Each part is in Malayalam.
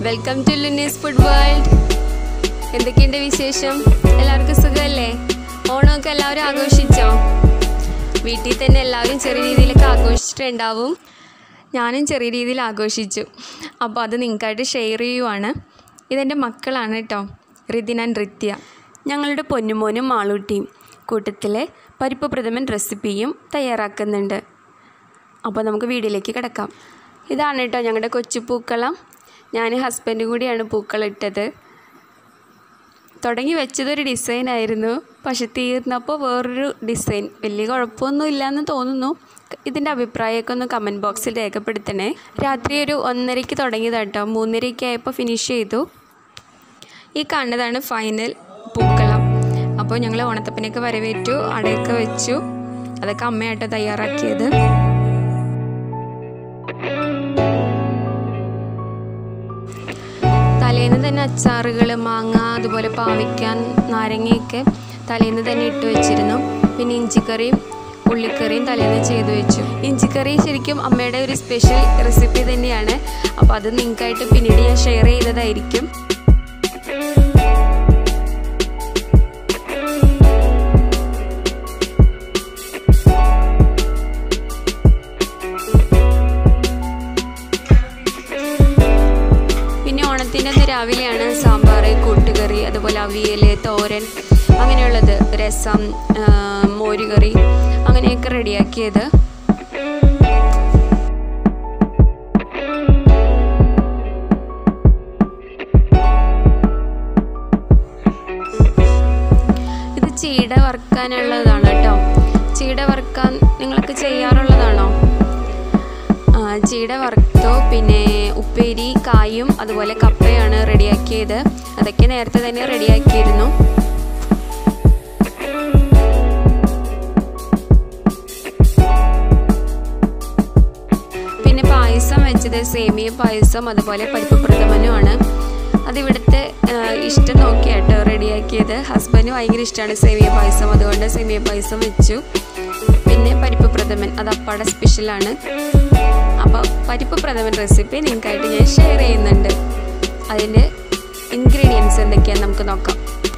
welcome to Lunnie's food world എന്തൊക്കെയുണ്ട് വിശേഷം എല്ലാവർക്കും സുഖമല്ലേ ഓണമൊക്കെ എല്ലാവരും ആഘോഷിച്ചോ വീട്ടിൽ തന്നെ എല്ലാവരും ചെറിയ രീതിയിലൊക്കെ ആഘോഷിച്ചിട്ടുണ്ടാവും ഞാനും ചെറിയ രീതിയിൽ ആഘോഷിച്ചു അപ്പോൾ അത് നിങ്ങൾക്കായിട്ട് ഷെയർ ചെയ്യുവാണ് ഇതെൻ്റെ മക്കളാണ് കേട്ടോ റിതിൻ ആൻഡ് റിത്യ ഞങ്ങളുടെ പൊന്നുമോനും മാളൂട്ടിയും കൂട്ടത്തിലെ പരിപ്പ് പ്രഥമൻ റെസിപ്പിയും തയ്യാറാക്കുന്നുണ്ട് അപ്പോൾ നമുക്ക് വീഡിയോയിലേക്ക് കിടക്കാം ഇതാണ് കേട്ടോ ഞങ്ങളുടെ കൊച്ചു പൂക്കളം ഞാൻ ഹസ്ബൻഡ് കൂടിയാണ് പൂക്കളിട്ടത് തുടങ്ങി വെച്ചതൊരു ഡിസൈൻ ആയിരുന്നു പക്ഷെ തീർന്നപ്പോൾ വേറൊരു ഡിസൈൻ വലിയ കുഴപ്പമൊന്നും ഇല്ലയെന്ന് തോന്നുന്നു ഇതിൻ്റെ അഭിപ്രായമൊക്കെ ഒന്ന് കമൻറ്റ് ബോക്സിൽ രേഖപ്പെടുത്തണേ രാത്രി ഒരു ഒന്നരയ്ക്ക് തുടങ്ങിയതാട്ടോ മൂന്നരയ്ക്ക് ആയപ്പോൾ ഫിനിഷ് ചെയ്തു ഈ കാണുന്നതാണ് ഫൈനൽ പൂക്കളം അപ്പോൾ ഞങ്ങൾ ഓണത്തപ്പനൊക്കെ വരവേറ്റു അടയൊക്കെ വെച്ചു അതൊക്കെ അമ്മയാട്ടോ തയ്യാറാക്കിയത് തലേന്ന് തന്നെ അച്ചാറുകൾ മാങ്ങ അതുപോലെ പാവയ്ക്കാൻ നാരങ്ങയൊക്കെ തലേന്ന് തന്നെ ഇട്ട് വെച്ചിരുന്നു പിന്നെ ഇഞ്ചിക്കറിയും ഉള്ളിക്കറിയും തലേന്ന് ചെയ്തു വെച്ചു ഇഞ്ചിക്കറി ശരിക്കും അമ്മയുടെ ഒരു സ്പെഷ്യൽ റെസിപ്പി തന്നെയാണ് അപ്പോൾ അത് നിങ്ങൾക്കായിട്ട് പിന്നീട് ഞാൻ ഷെയർ ചെയ്തതായിരിക്കും പിന്നെ ഓണത്തിൻ്റെ അന്ന് രാവിലെയാണ് സാമ്പാർ കൂട്ടുകറി അതുപോലെ അവിയൽ തോരൻ അങ്ങനെയുള്ളത് രസം ആ, മോരുകറി അങ്ങനെയൊക്കെ റെഡിയാക്കിയത് ഇത് ചീട വറുക്കാനുള്ളതാണ് കേട്ടോ ചീട വറുക്കാൻ നിങ്ങളൊക്കെ ചെയ്യാറുള്ളതാണോ ആ, ചീട വറുത്തു പിന്നെ ഉപ്പേരി കായും അതുപോലെ കപ്പയാണ് റെഡിയാക്കിയത് അതൊക്കെ നേരത്തെ തന്നെ റെഡിയാക്കിയിരുന്നു പിന്നെ പായസം വെച്ചത് സേമിയ പായസം അതുപോലെ പരിപ്പ് പ്രഥമനുമാണ് അതിവിടുത്തെ ആ, ഇഷ്ടം നോക്കിയാട്ടോ റെഡിയാക്കിയത് ഹസ്ബൻഡ് ഭയങ്കര ഇഷ്ടമാണ് സേമിയ പായസം അതുകൊണ്ട് സേമിയ പായസം വെച്ചു പിന്നെ പരിപ്പ് പ്രഥമൻ അത് അപ്പാടെ സ്പെഷ്യലാണ് അപ്പോൾ പരിപ്പ് പ്രഥമൻ റെസിപ്പി നിങ്ങൾക്കായിട്ട് ഞാൻ ഷെയർ ചെയ്യുന്നുണ്ട് അതിൻ്റെ ഇൻഗ്രീഡിയൻസ് എന്തൊക്കെയാണെന്ന് നമുക്ക് നോക്കാം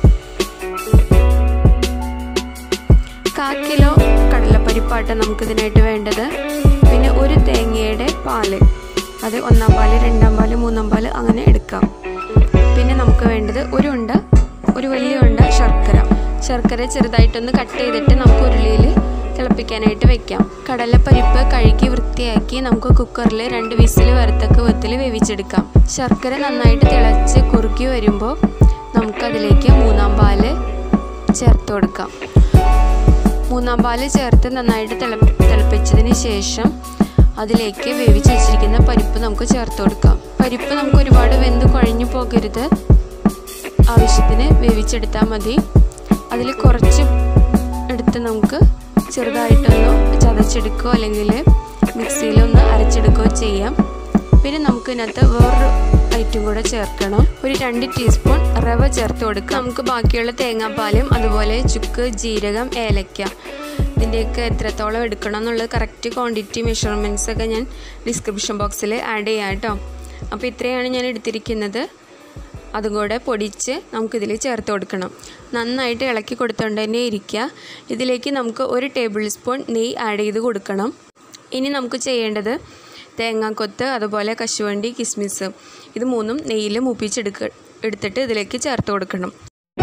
കാ കിലോ കടലപ്പരിപ്പാട്ട് നമുക്കിതിനായിട്ട് വേണ്ടത് പിന്നെ ഒരു തേങ്ങയുടെ പാല് അത് ഒന്നാം പാല് രണ്ടാം പാല് മൂന്നാം പാല് അങ്ങനെ എടുക്കാം പിന്നെ നമുക്ക് വേണ്ടത് ഒരു ഉണ്ട ഒരു വലിയ ഉണ്ട ശർക്കര ശർക്കര ചെറുതായിട്ടൊന്ന് കട്ട് ചെയ്തിട്ട് നമുക്ക് ഉരുളിയിൽ തിളപ്പിക്കാനായിട്ട് വെക്കാം കടലപ്പരിപ്പ് കഴുകി വൃത്തിയാക്കി നമുക്ക് കുക്കറിൽ രണ്ട് വിസിൽ വരത്തക്ക വിധത്തിൽ വേവിച്ചെടുക്കാം ശർക്കര നന്നായിട്ട് തിളച്ച് കുറുക്കി വരുമ്പോൾ നമുക്കതിലേക്ക് മൂന്നാം പാല് ചേർത്ത് കൊടുക്കാം മൂന്നാം പാല് ചേർത്ത് നന്നായിട്ട് തിള തിളപ്പിച്ചതിന് ശേഷം അതിലേക്ക് വേവിച്ച് വെച്ചിരിക്കുന്ന പരിപ്പ് നമുക്ക് ചേർത്ത് കൊടുക്കാം പരിപ്പ് നമുക്ക് ഒരുപാട് വെന്ത് കുഴഞ്ഞു പോകരുത് ആവശ്യത്തിന് വേവിച്ചെടുത്താൽ മതി അതിൽ കുറച്ച് എടുത്ത് നമുക്ക് ചെറുതായിട്ടൊന്ന് ചതച്ചെടുക്കുകയോ അല്ലെങ്കിൽ മിക്സിയിലൊന്ന് അരച്ചെടുക്കുകയോ ചെയ്യാം പിന്നെ നമുക്ക് ഇതിനകത്ത് വേറൊരു ഐറ്റം കൂടെ ചേർക്കണം ഒരു രണ്ട് ടീസ്പൂൺ റവ ചേർത്ത് കൊടുക്കുക നമുക്ക് ബാക്കിയുള്ള തേങ്ങാപ്പാലും അതുപോലെ ചുക്ക് ജീരകം ഏലക്ക ഇതിൻ്റെയൊക്കെ എത്രത്തോളം എടുക്കണം എന്നുള്ളത് കറക്റ്റ് ക്വാണ്ടിറ്റി മെഷർമെൻറ്റ്സ് ഒക്കെ ഞാൻ ഡിസ്ക്രിപ്ഷൻ ബോക്സിൽ ആഡ് ചെയ്യാം കേട്ടോ അപ്പോൾ ഇത്രയാണ് ഞാൻ എടുത്തിരിക്കുന്നത് അതും കൂടെ പൊടിച്ച് നമുക്കിതിൽ ചേർത്ത് കൊടുക്കണം നന്നായിട്ട് ഇളക്കി കൊടുത്തുകൊണ്ട് തന്നെ ഇരിക്കുക ഇതിലേക്ക് നമുക്ക് ഒരു ടേബിൾ സ്പൂൺ നെയ്യ് ആഡ് ചെയ്ത് കൊടുക്കണം ഇനി നമുക്ക് ചെയ്യേണ്ടത് തേങ്ങാക്കൊത്ത് അതുപോലെ കശുവണ്ടി കിസ്മിസ് ഇത് മൂന്നും നെയ്യിൽ മൂപ്പിച്ചെടുക്ക എടുത്തിട്ട് ഇതിലേക്ക് ചേർത്ത് കൊടുക്കണം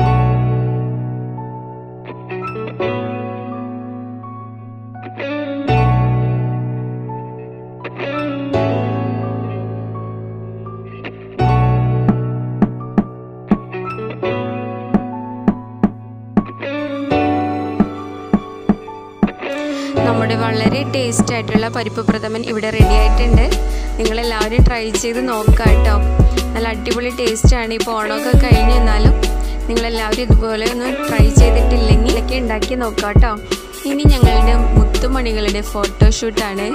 നമ്മുടെ വളരെ ടേസ്റ്റ് ആയിട്ടുള്ള പരിപ്പ് പ്രഥമൻ ഇവിടെ റെഡി ആയിട്ടുണ്ട് നിങ്ങളെല്ലാവരും ട്രൈ ചെയ്ത് നോക്കുക കേട്ടോ നല്ല അടിപൊളി ടേസ്റ്റാണ് ഇപ്പോൾ ഓണമൊക്കെ കഴിഞ്ഞ് എന്നാലും നിങ്ങളെല്ലാവരും ഇതുപോലെ ഒന്ന് ട്രൈ ചെയ്തിട്ടില്ലെങ്കിൽ ഒക്കെ ഉണ്ടാക്കി നോക്കുക കേട്ടോ ഇനി ഞങ്ങളുടെ മുത്തുമണികളുടെ ഫോട്ടോഷൂട്ടാണ്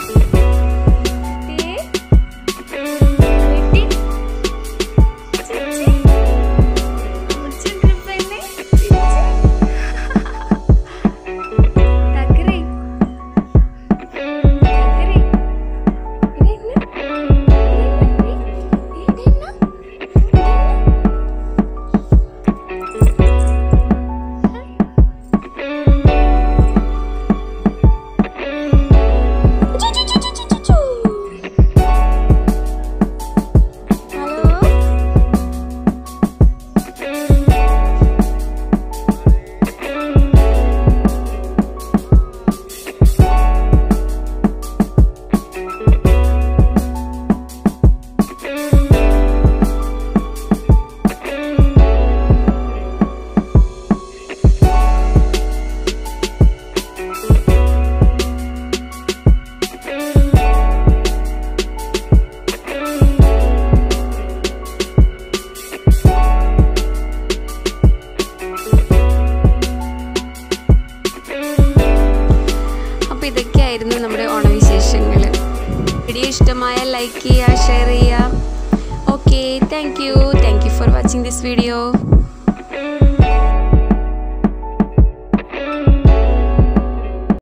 ഇഷ്ടമായ ലൈക്ക് ചെയ്യുക ഷെയർ ചെയ്യുക okay thank you thank you for watching this video